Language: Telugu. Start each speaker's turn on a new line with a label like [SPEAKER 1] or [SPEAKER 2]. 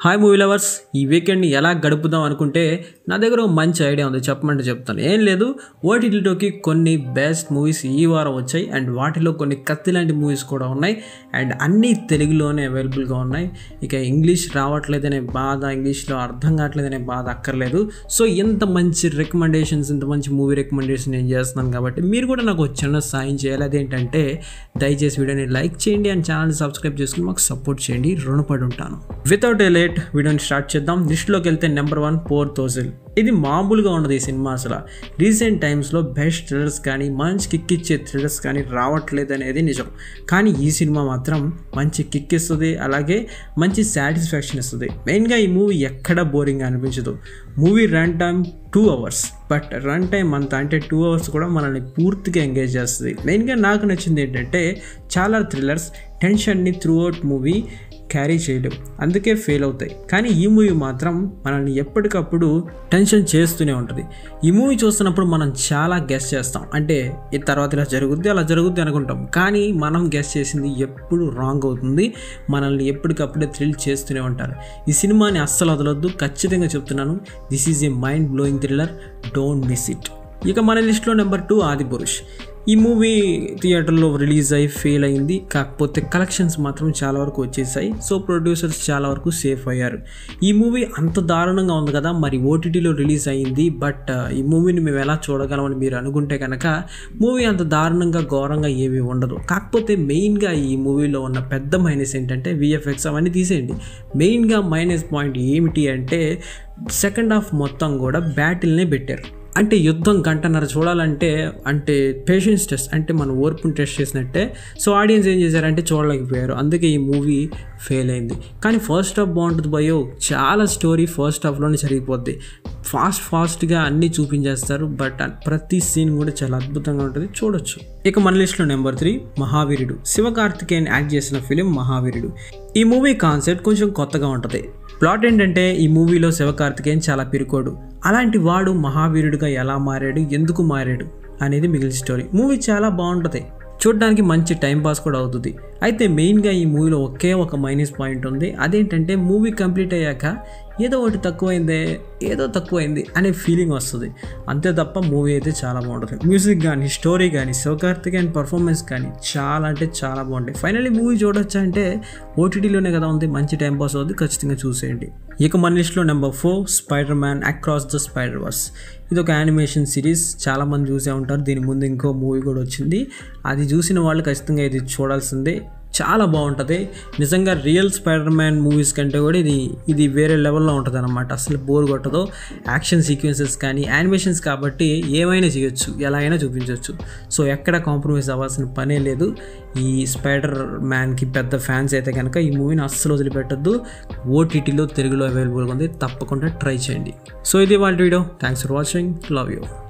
[SPEAKER 1] హాయ్ మూవీ లవర్స్ ఈ వీకెండ్ని ఎలా గడుపుదాం అనుకుంటే నా దగ్గర ఒక మంచి ఐడియా ఉంది చెప్పమంటే చెప్తాను ఏం లేదు ఓటీటీలోకి కొన్ని బెస్ట్ మూవీస్ ఈ వారం వచ్చాయి అండ్ వాటిలో కొన్ని కత్తి లాంటి మూవీస్ కూడా ఉన్నాయి అండ్ అన్నీ తెలుగులోనే అవైలబుల్గా ఉన్నాయి ఇక ఇంగ్లీష్ రావట్లేదనే బాధ ఇంగ్లీష్లో అర్థం కావట్లేదనే బాధ అక్కర్లేదు సో ఇంత మంచి రికమెండేషన్స్ ఇంత మంచి మూవీ రికమెండేషన్ నేను చేస్తున్నాను కాబట్టి మీరు కూడా నాకు ఒక చిన్న సాయం చేయాలి అదేంటంటే దయచేసి వీడియోని లైక్ చేయండి అండ్ ఛానల్ సబ్స్క్రైబ్ చేసుకుని మాకు సపోర్ట్ చేయండి రుణపడి ఉంటాను వితౌట్ ఏ లేట్ వీడియోని స్టార్ట్ చేద్దాం లిస్ట్లోకి వెళ్తే నెంబర్ వన్ ఫోర్ థౌజండ్ ఇది మామూలుగా ఉండదు ఈ సినిమా అసలు రీసెంట్ టైమ్స్లో బెస్ట్ థ్రిల్లర్స్ కానీ మంచి కిక్ ఇచ్చే థ్రిల్లర్స్ కానీ రావట్లేదు అనేది నిజం కానీ ఈ సినిమా మాత్రం మంచి కిక్ ఇస్తుంది అలాగే మంచి సాటిస్ఫాక్షన్ ఇస్తుంది మెయిన్గా ఈ మూవీ ఎక్కడ బోరింగ్ అనిపించదు movie run time two hours but run time అంత అంటే టూ అవర్స్ కూడా మనల్ని పూర్తిగా ఎంగేజ్ చేస్తుంది మెయిన్గా నాకు నచ్చింది ఏంటంటే చాలా థ్రిల్లర్స్ టెన్షన్ని త్రూ అవుట్ మూవీ క్యారీ చేయలేవు అందుకే ఫెయిల్ అవుతాయి కానీ ఈ మూవీ మాత్రం మనల్ని ఎప్పటికప్పుడు టెన్షన్ చేస్తూనే ఉంటుంది ఈ మూవీ చూస్తున్నప్పుడు మనం చాలా గెస్ చేస్తాం అంటే ఈ తర్వాత ఇలా జరుగుద్ది అలా జరుగుద్ది అనుకుంటాం కానీ మనం గెస్ చేసింది ఎప్పుడు రాంగ్ అవుతుంది మనల్ని ఎప్పటికప్పుడే థ్రిల్ చేస్తూనే ఉంటారు ఈ సినిమాని అస్సలు వదలొద్దు ఖచ్చితంగా చెప్తున్నాను this is a mind blowing thriller don't miss it ఇక మన లిస్ట్లో నెంబర్ టూ ఆది పురుష్ ఈ మూవీ థియేటర్లో రిలీజ్ అయ్యి ఫెయిల్ అయింది కాకపోతే కలెక్షన్స్ మాత్రం చాలా వరకు వచ్చేసాయి సో ప్రొడ్యూసర్స్ చాలా వరకు సేఫ్ అయ్యారు ఈ మూవీ అంత దారుణంగా ఉంది కదా మరి ఓటీటీలో రిలీజ్ అయ్యింది బట్ ఈ మూవీని మేము ఎలా చూడగలమని మీరు అనుకుంటే కనుక మూవీ అంత దారుణంగా ఘోరంగా ఏమీ ఉండదు కాకపోతే మెయిన్గా ఈ మూవీలో ఉన్న పెద్ద మైనస్ ఏంటంటే విఎఫ్ఎక్స్ అవన్నీ తీసేయండి మెయిన్గా మైనస్ పాయింట్ ఏమిటి అంటే సెకండ్ హాఫ్ మొత్తం కూడా బ్యాటిల్నే పెట్టారు అంటే యుద్ధం గంటన్నర చూడాలంటే అంటే పేషెన్స్ టెస్ట్ అంటే మన ఓర్పుని టెస్ట్ చేసినట్టే సో ఆడియన్స్ ఏం చేశారంటే చూడలేకపోయారు అందుకే ఈ మూవీ ఫెయిల్ అయింది కానీ ఫస్ట్ హాఫ్ బాగుంటుంది భయో చాలా స్టోరీ ఫస్ట్ హాఫ్లోనే జరిగిపోద్ది ఫాస్ట్ ఫాస్ట్గా అన్నీ చూపించేస్తారు బట్ ప్రతి సీన్ కూడా చాలా అద్భుతంగా ఉంటుంది చూడొచ్చు ఇక మన లిస్ట్లో నెంబర్ త్రీ మహావీరుడు శివకార్తికేయన్ యాక్ట్ చేసిన ఫిలిం మహావీరుడు ఈ మూవీ కాన్సెప్ట్ కొంచెం కొత్తగా ఉంటుంది ప్లాట్ ఏంటంటే ఈ మూవీలో శివకార్తికేయన్ చాలా పిరుకోడు అలాంటి వాడు మహావీరుడిగా ఎలా మారాడు ఎందుకు మారాడు అనేది మిగిలిన స్టోరీ మూవీ చాలా బాగుంటుంది చూడడానికి మంచి టైం పాస్ కూడా అవుతుంది అయితే మెయిన్గా ఈ మూవీలో ఒకే ఒక మైనస్ పాయింట్ ఉంది అదేంటంటే మూవీ కంప్లీట్ అయ్యాక ఏదో ఒకటి తక్కువైందే ఏదో తక్కువైంది అనే ఫీలింగ్ వస్తుంది అంతే తప్ప మూవీ అయితే చాలా బాగుంటుంది మ్యూజిక్ కానీ స్టోరీ కానీ శివకార్తికేయన్ పర్ఫార్మెన్స్ కానీ చాలా అంటే చాలా బాగుంటాయి ఫైనల్లీ మూవీ చూడొచ్చా అంటే ఓటీటీలోనే కదా ఉంది మంచి టైం పాస్ అవుతుంది ఖచ్చితంగా చూసేయండి ఇక మన లిస్ట్లో number four spider man across the spider verse ఇది ఒక యానిమేషన్ సిరీస్ చాలామంది చూసే ఉంటారు దీని ముందు ఇంకో మూవీ కూడా వచ్చింది అది చూసిన వాళ్ళు ఖచ్చితంగా ఇది చూడాల్సిందే చాలా బాగుంటుంది నిజంగా రియల్ స్పైడర్ మ్యాన్ మూవీస్ కంటే కూడా ఇది ఇది వేరే లెవెల్లో ఉంటుంది అనమాట అసలు బోర్ కొట్టదు యాక్షన్ సీక్వెన్సెస్ కానీ యానిమేషన్స్ కాబట్టి ఏమైనా చేయొచ్చు ఎలా అయినా చూపించవచ్చు సో ఎక్కడ కాంప్రమైజ్ అవ్వాల్సిన పనే లేదు ఈ స్పైడర్ మ్యాన్కి పెద్ద ఫ్యాన్స్ అయితే కనుక ఈ మూవీని అస్సలు వదిలిపెట్టద్దు ఓటీటీలో తెలుగులో అవైలబుల్గా ఉంది తప్పకుండా ట్రై చేయండి సో ఇది వాళ్ళ video thanks for watching love you